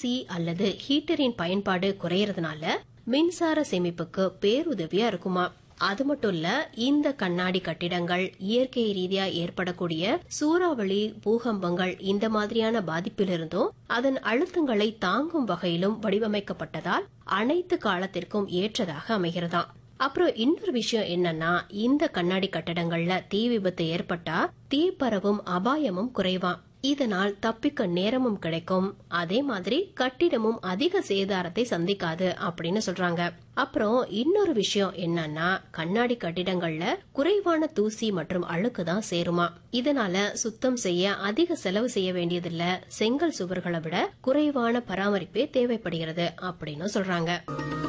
AC அல்லது ஹீட்டரின் பயன்பாடு குறையறதுனால மின்சார சேமிப்புக்கு பேருதவியா இருக்குமா அது மட்டும் இல்ல இந்த கண்ணாடி கட்டிடங்கள் இயற்கை ரீதியா ஏற்படக்கூடிய சூறாவளி பூகம்பங்கள் இந்த மாதிரியான பாதிப்பிலிருந்தும் அதன் அழுத்தங்களை தாங்கும் வகையிலும் வடிவமைக்கப்பட்டதால் அனைத்து காலத்திற்கும் ஏற்றதாக அமைகிறதாம் அப்புறம் இன்னொரு விஷயம் என்னன்னா இந்த கண்ணாடி கட்டடங்கள்ல தீ விபத்து ஏற்பட்டா தீ பரவும் அபாயமும் குறைவாம் இதனால் தப்பிக்க நேரமும் கிடைக்கும் அதே மாதிரி கட்டிடமும் அதிக சேதாரத்தை சந்திக்காது அப்படின்னு சொல்றாங்க அப்புறம் இன்னொரு விஷயம் என்னன்னா கண்ணாடி கட்டிடங்கள்ல குறைவான தூசி மற்றும் அழுக்கு தான் சேருமா இதனால சுத்தம் செய்ய அதிக செலவு செய்ய வேண்டியதில்ல செங்கல் சுவர்களை விட குறைவான பராமரிப்பே தேவைப்படுகிறது அப்படின்னு சொல்றாங்க